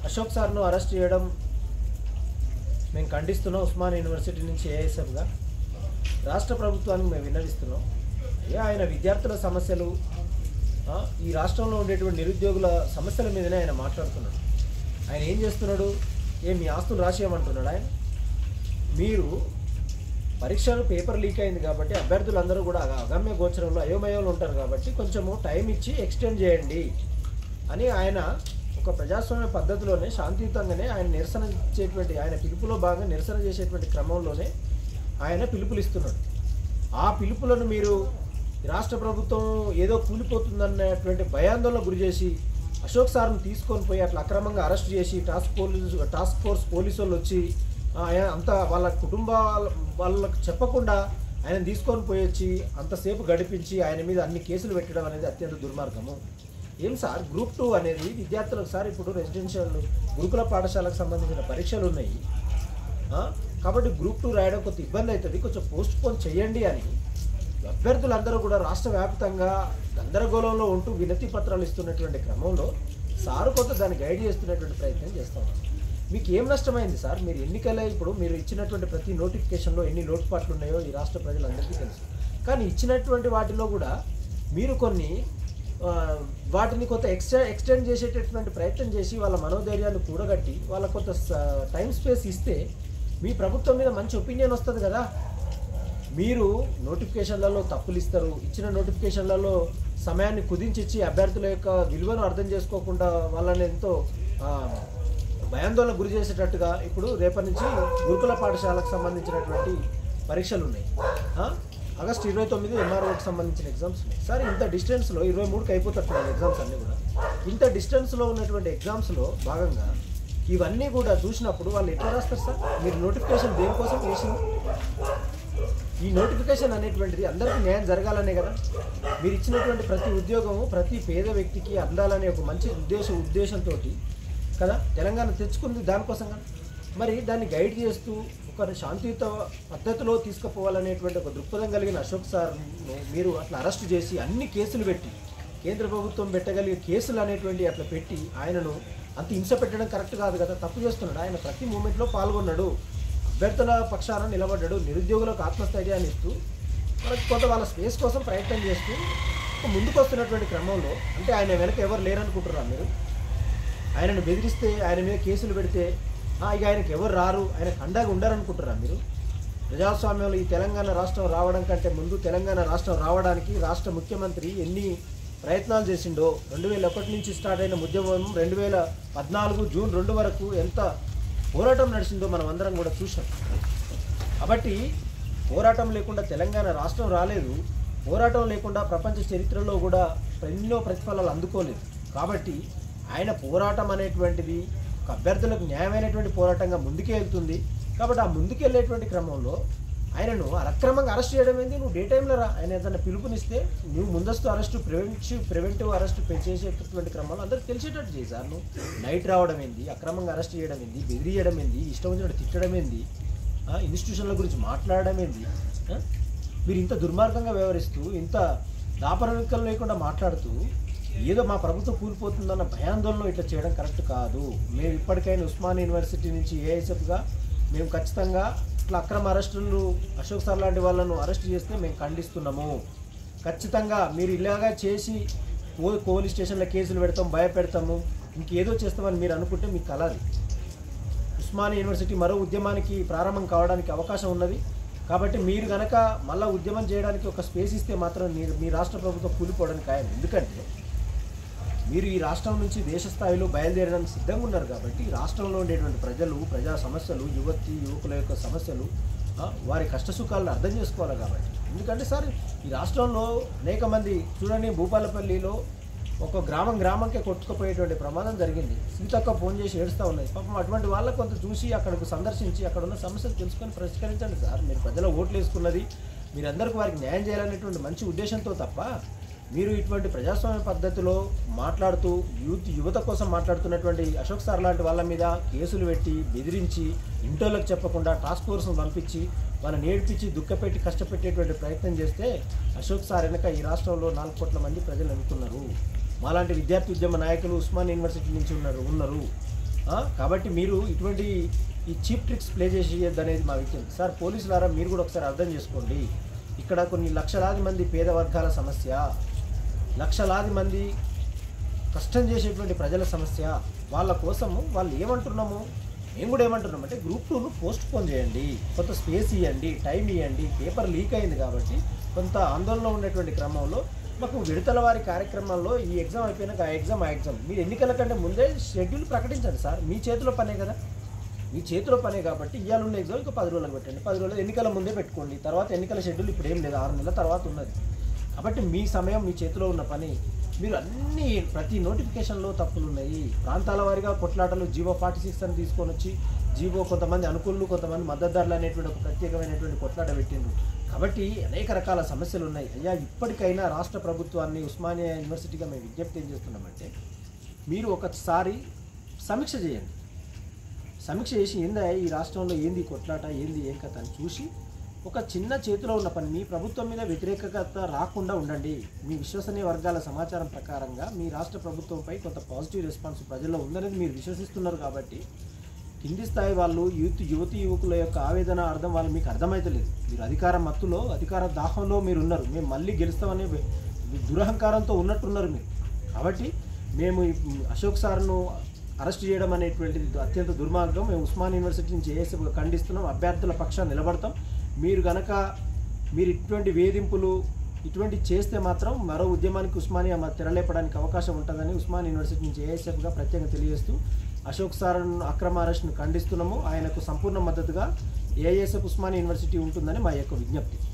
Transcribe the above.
Ashok సార్ను arrest చేయడం మేము ఖండిస్తున్నాం ఉస్మాన్ యూనివర్సిటీ నుంచి ఏఎస్ఎఫ్గా రాష్ట్ర ప్రభుత్వానికి మేము విన్నవిస్తున్నాం ఏ ఆయన విద్యార్థుల సమస్యలు ఆ, ఈ రాష్ట్రంలో ఉండేటువంటి నిరుద్యోగుల సమస్యల మీదనే ఆయన మాట్లాడుతున్నాడు ఆయన ఏం చేస్తున్నాడు ఏ మీ ఆస్తులు రాసేయమంటున్నాడు ఆయన మీరు పరీక్షలు పేపర్ లీక్ అయింది కాబట్టి అభ్యర్థులందరూ కూడా అగ- అగమ్య గోచరంలో అయోమయంలో ఉంటారు కాబట్టి కొంచెము టైం ఇచ్చి ఎక్స్టెండ్ చేయండి అని ఆయన ఒక ప్రజాస్వామ్య పద్ధతిలోనే శాంతియుతంగానే ఆయన నిరసన ఇచ్చేటువంటి ఆయన పిలుపులో భాగంగా నిరసన చేసేటువంటి క్రమంలోనే ఆయన పిలుపులు ఇస్తున్నాడు ఆ పిలుపులను మీరు రాష్ట్ర ప్రభుత్వం ఏదో కూలిపోతుందన్నటువంటి భయాందోళన గురి చేసి అశోక్ సార్ను తీసుకొని పోయి అట్లా అక్రమంగా అరెస్ట్ చేసి task police task force police వాళ్ళు వచ్చి ఆ, ఆయన అంత వాళ్ళ కుటుంబ వాళ్ళకు చెప్పకుండా ఆయన తీసుకొని పోయి వచ్చి అంతసేపు గడిపించి ఆయన మీద అన్ని కేసులు పెట్టడం అనేది అత్యంత దుర్మార్గము ఏం సార్ గ్రూప్ టూ అనేది విద్యార్థులకు సార్ ఇప్పుడు రెసిడెన్షియల్ గురుకుల పాఠశాలకు సంబంధించిన పరీక్షలు ఉన్నాయి ఆ? కాబట్టి గ్రూప్ టూ రాయడం కొంత ఇబ్బంది అవుతుంది కొంచెం పోస్ట్ పోన్ చేయండి అని అభ్యర్థులందరూ కూడా రాష్ట్ర వ్యాప్తంగా గందరగోళంలో ఉంటూ వినతి పత్రాలు ఇస్తున్నటువంటి క్రమంలో సారు కొంత దాన్ని గైడ్ చేస్తున్నటువంటి ప్రయత్నం చేస్తాం మీకు ఏం నష్టమైంది సార్ మీరు ఎన్నికలే ఇప్పుడు మీరు ఇచ్చినటువంటి ప్రతి నోటిఫికేషన్లో ఎన్ని లోటుపాట్లు ఉన్నాయో ఈ రాష్ట్ర ప్రజలందరికీ తెలుసు కానీ ఇచ్చినటువంటి వాటిలో కూడా మీరు కొన్ని ఆ, వాటిని కొంత ఎక్స్టె ఎక్స్టెండ్ చేసేటటువంటి ప్రయత్నం చేసి వాళ్ళ మనోధైర్యాన్ని కూడగట్టి వాళ్ళ కొంత టైం స్పేస్ ఇస్తే మీ ప్రభుత్వం మీద మంచి ఒపీనియన్ వస్తుంది కదా మీరు నోటిఫికేషన్లలో తప్పులు ఇస్తారు ఇచ్చిన నోటిఫికేషన్లలో సమయాన్ని కుదించిచ్చి అభ్యర్థుల యొక్క విలువను అర్థం చేసుకోకుండా వాళ్ళని ఎంతో ఆ, భయాందోళన గురి చేసేటట్టుగా ఇప్పుడు రేపటి నుంచి గురుకుల పాఠశాలకు సంబంధించినటువంటి పరీక్షలు ఉన్నాయి ఆ? ఆగస్ట్ ఇరవై తొమ్మిది ఎంఆర్ఓకి సంబంధించిన ఎగ్జామ్స్ ఉన్నాయి సార్ ఇంత డిస్టెన్స్లో ఇరవై మూడుకి అయిపోతున్నటువంటి ఎగ్జామ్స్ అన్నీ కూడా ఇంత డిస్టెన్స్లో ఉన్నటువంటి ఎగ్జామ్స్లో భాగంగా ఇవన్నీ కూడా చూసినప్పుడు వాళ్ళు ఎట్లా రాస్తారు సార్ మీరు నోటిఫికేషన్ దేనికోసం వేసింది ఈ నోటిఫికేషన్ అనేటువంటిది అందరికీ న్యాయం జరగాలనే కదా మీరు ఇచ్చినటువంటి ప్రతి ఉద్యోగము ప్రతి పేద వ్యక్తికి అందాలనే ఒక మంచి ఉద్దేశ ఉద్దేశంతో కదా తెలంగాణ తెచ్చుకుంది దానికోసం కదా మరి దాన్ని గైడ్ చేస్తూ ఒక శాంతియుత పద్ధతిలో తీసుకుపోవాలనేటువంటి ఒక దృక్పథం కలిగిన అశోక్ సార్ మీరు అట్లా అరెస్ట్ చేసి అన్ని కేసులు పెట్టి కేంద్ర ప్రభుత్వం పెట్టగలిగే కేసులు అనేటువంటి అట్లా పెట్టి ఆయనను అంత హింస పెట్టడం కరెక్ట్ కాదు కదా తప్పు చేస్తున్నాడు ఆయన ప్రతి మూమెంట్లో పాల్గొన్నాడు అభ్యర్థుల పక్షాన నిలబడ్డాడు నిరుద్యోగులకు ఆత్మస్థైర్యాన్ని ఇస్తూ మనకు కొంత వాళ్ళ స్పేస్ కోసం ప్రయత్నం చేస్తూ ఒక ముందుకు వస్తున్నటువంటి క్రమంలో అంటే ఆయన వెనక ఎవరు లేరనుకుంటున్నారా మీరు ఆయనను బెదిరిస్తే ఆయన మీద కేసులు పెడితే "ఆ, ఇక ఆయనకి ఎవరు రారు ఆయన అండగా ఉండరనుకుంటున్నారా మీరు ప్రజాస్వామ్యంలో ఈ తెలంగాణ రాష్ట్రం రావడం కంటే ముందు తెలంగాణ రాష్ట్రం రావడానికి రాష్ట్ర ముఖ్యమంత్రి ఎన్ని ప్రయత్నాలు చేసిండో రెండు వేల ఒకటి నుంచి స్టార్ట్ అయిన ఉద్యమం రెండు వేల పద్నాలుగు జూన్ రెండు వరకు ఎంత పోరాటం నడిచిందో మనం అందరం కూడా చూసాం కాబట్టి పోరాటం లేకుండా తెలంగాణ రాష్ట్రం రాలేదు పోరాటం లేకుండా ప్రపంచ చరిత్రలో కూడా ఎన్నో ప్రతిఫలాలు అందుకోలేదు కాబట్టి ఆయన పోరాటం అనేటువంటిది ఒక అభ్యర్థులకు న్యాయమైనటువంటి పోరాటంగా ముందుకే వెళ్తుంది కాబట్టి ఆ ముందుకెళ్ళేటువంటి క్రమంలో ఆయనను అక్రమంగా అరెస్ట్ చేయడం ఏంది నువ్వు డే టైంలో రా ఆయన ఏదైనా పిలుపునిస్తే నువ్వు ముందస్తు అరెస్టు ప్రివెంటివ్ ప్రివెంటివ్ అరెస్ట్ చేసేటటువంటి క్రమంలో అందరికి తెలిసేటట్టు చేయి సార్ నువ్వు నైట్ రావడం ఏంది అక్రమంగా అరెస్ట్ చేయడం ఏంది బెదిరియడం ఏంది ఇష్టం వచ్చినట్టు తిట్టడం ఏంది ఆ, ఇన్స్టిట్యూషన్ల గురించి మాట్లాడడం ఏంది ఆ? మీరు ఇంత దుర్మార్గంగా వ్యవహరిస్తూ ఇంత దాపరికలు లేకుండా మాట్లాడుతూ ఏదో మా ప్రభుత్వం కూలిపోతుందన్న భయాందోళన ఇట్లా చేయడం కరెక్ట్ కాదు మేము ఇప్పటికైనా ఉస్మాన్ యూనివర్సిటీ నుంచి ఏఐఎస్ఎఫ్గా మేము ఖచ్చితంగా ఇట్లా అక్రమ అరెస్టులు అశోక్ సార్ లాంటి వాళ్ళను అరెస్ట్ చేస్తే మేము ఖండిస్తున్నాము ఖచ్చితంగా మీరు ఇలాగా చేసి పో పోలీస్ స్టేషన్లో కేసులు పెడతాం భయపెడతాము ఇంకేదో చేస్తామని మీరు అనుకుంటే మీకు కలది ఉస్మానియా యూనివర్సిటీ మరో ఉద్యమానికి ప్రారంభం కావడానికి అవకాశం ఉన్నది కాబట్టి మీరు గనక మళ్ళా ఉద్యమం చేయడానికి ఒక స్పేస్ ఇస్తే మాత్రం మీరు మీ రాష్ట్ర ప్రభుత్వం కూలిపోవడానికి ఖాయం ఎందుకంటే మీరు ఈ రాష్ట్రం నుంచి దేశ స్థాయిలో బయలుదేరడానికి సిద్ధంగా ఉన్నారు కాబట్టి ఈ రాష్ట్రంలో ఉండేటువంటి ప్రజలు ప్రజా సమస్యలు యువతి యువకుల యొక్క సమస్యలు ఆ, వారి కష్టసుఖాలను అర్థం చేసుకోవాలి కాబట్టి ఎందుకంటే సార్ ఈ రాష్ట్రంలో అనేక మంది చూడండి భూపాలపల్లిలో ఒక గ్రామం గ్రామంకే కొట్టుకుపోయేటువంటి ప్రమాదం జరిగింది సీతక్క ఫోన్ చేసి ఏడుస్తూ ఉన్నది పాపం అటువంటి వాళ్ళ కొంత చూసి అక్కడికి సందర్శించి అక్కడ ఉన్న సమస్యలు తెలుసుకొని పరిష్కరించండి సార్ మీరు ప్రజల ఓట్లు వేసుకున్నది మీరందరికీ వారికి న్యాయం చేయాలనేటువంటి మంచి ఉద్దేశంతో తప్ప మీరు ఇటువంటి ప్రజాస్వామ్య పద్ధతిలో మాట్లాడుతూ యూత్ యువత కోసం మాట్లాడుతున్నటువంటి అశోక్ సార్ లాంటి వాళ్ళ మీద కేసులు పెట్టి బెదిరించి ఇంటర్లకు చెప్పకుండా టాస్క్ ఫోర్స్ను పంపించి వాళ్ళని ఏడ్పించి దుఃఖపెట్టి కష్టపెట్టేటువంటి ప్రయత్నం చేస్తే అశోక్ సార్ వెనక ఈ రాష్ట్రంలో నాలుగు కోట్ల మంది ప్రజలు అనుకున్నారు మాలాంటి విద్యార్థి ఉద్యమ నాయకులు ఉస్మాన్ యూనివర్సిటీ నుంచి ఉన్నారు ఉన్నారు ఆ, కాబట్టి మీరు ఇటువంటి ఈ చీప్ ట్రిక్స్ ప్లే చేసేయద్దు అనేది మా విజ్ఞప్తి సార్ పోలీసులారా మీరు కూడా ఒకసారి అర్థం చేసుకోండి ఇక్కడ కొన్ని లక్షలాది మంది పేద వర్గాల సమస్య లక్షలాది మంది కష్టం చేసేటువంటి ప్రజల సమస్య వాళ్ళ కోసము వాళ్ళు ఏమంటున్నాము మేము కూడా ఏమంటున్నాం అంటే గ్రూప్ టూను పోస్ట్ పోన్ చేయండి కొంత స్పేస్ ఇవ్వండి టైం ఇవ్వండి పేపర్ లీక్ అయింది కాబట్టి కొంత ఆందోళన ఉండేటువంటి క్రమంలో మాకు విడతల వారి కార్యక్రమాల్లో ఈ ఎగ్జామ్ అయిపోయినాక ఆ ఎగ్జామ్ ఆ ఎగ్జామ్ మీరు ఎన్నికల కంటే ముందే షెడ్యూల్ ప్రకటించండి సార్ మీ చేతిలో పనే కదా మీ చేతిలో పనే కాబట్టి ఇవాళ ఉన్న ఎగ్జామ్ ఇంకా పది రోజులకు పెట్టండి పది రోజులు ఎన్నికల ముందే పెట్టుకోండి తర్వాత ఎన్నికల షెడ్యూల్ ఇప్పుడు ఏం లేదు ఆరు నెలల తర్వాత ఉన్నది కాబట్టి మీ సమయం మీ చేతిలో ఉన్న పని మీరు అన్ని ప్రతి నోటిఫికేషన్లో తప్పులు ఉన్నాయి ప్రాంతాల వారిగా కొట్లాటలు జీవో ఫార్టీ సిక్స్ అని తీసుకొని వచ్చి జీవో కొంతమంది అనుకూలు కొంతమంది మద్దతుదారులు అనేటువంటి ఒక ప్రత్యేకమైనటువంటి కొట్లాట పెట్టిండ్రు కాబట్టి అనేక రకాల సమస్యలు ఉన్నాయి అయ్యా ఇప్పటికైనా రాష్ట్ర ప్రభుత్వాన్ని ఉస్మానియా యూనివర్సిటీగా మేము విజ్ఞప్తి ఏం చేస్తున్నామంటే మీరు ఒకసారి సమీక్ష చేయండి సమీక్ష చేసి ఏందా ఈ రాష్ట్రంలో ఏంది కొట్లాట ఏంది ఏం కథ అని చూసి ఒక చిన్న చేతిలో ఉన్న పని మీ ప్రభుత్వం మీద వ్యతిరేకత రాకుండా ఉండండి మీ విశ్వసనీయ వర్గాల సమాచారం ప్రకారంగా మీ రాష్ట్ర ప్రభుత్వంపై కొంత పాజిటివ్ రెస్పాన్స్ ప్రజల్లో ఉందనేది మీరు విశ్వసిస్తున్నారు కాబట్టి కింది స్థాయి వాళ్ళు యూత్ యువతి యువకుల యొక్క ఆవేదన అర్థం వాళ్ళు మీకు అర్థమైతలేదు మీరు అధికార మత్తులో అధికార దాహంలో మీరు ఉన్నారు మేము మళ్ళీ గెలుస్తామనే వి- దురహంకారంతో ఉన్నట్టున్నారు మీరు కాబట్టి మేము ఈ అశోక్ సార్ను అరెస్ట్ చేయడం అనేటువంటిది అత్యంత దుర్మార్గం మేము ఉస్మాన్ యూనివర్సిటీ నుంచి ఏఎస్ఎఫ్గా ఖండిస్తున్నాం అభ్యర్థుల పక్షాన్ని నిలబడతాం మీరు గనక మీరు ఇటువంటి వేధింపులు ఇటువంటి చేస్తే మాత్రం మరో ఉద్యమానికి ఉస్మానియా మ- తెరలేపడానికి అవకాశం ఉంటుందని ఉస్మాన్ యూనివర్సిటీ నుంచి ఏఎస్ఎఫ్గా ప్రత్యేకంగా తెలియజేస్తూ అశోక్ సార్ అక్రమ అరెస్ట్ను ఖండిస్తున్నాము ఆయనకు సంపూర్ణ మద్దతుగా ఏఎస్ఎఫ్ ఉస్మానియా యూనివర్సిటీ ఉంటుందని మా యొక్క విజ్ఞప్తి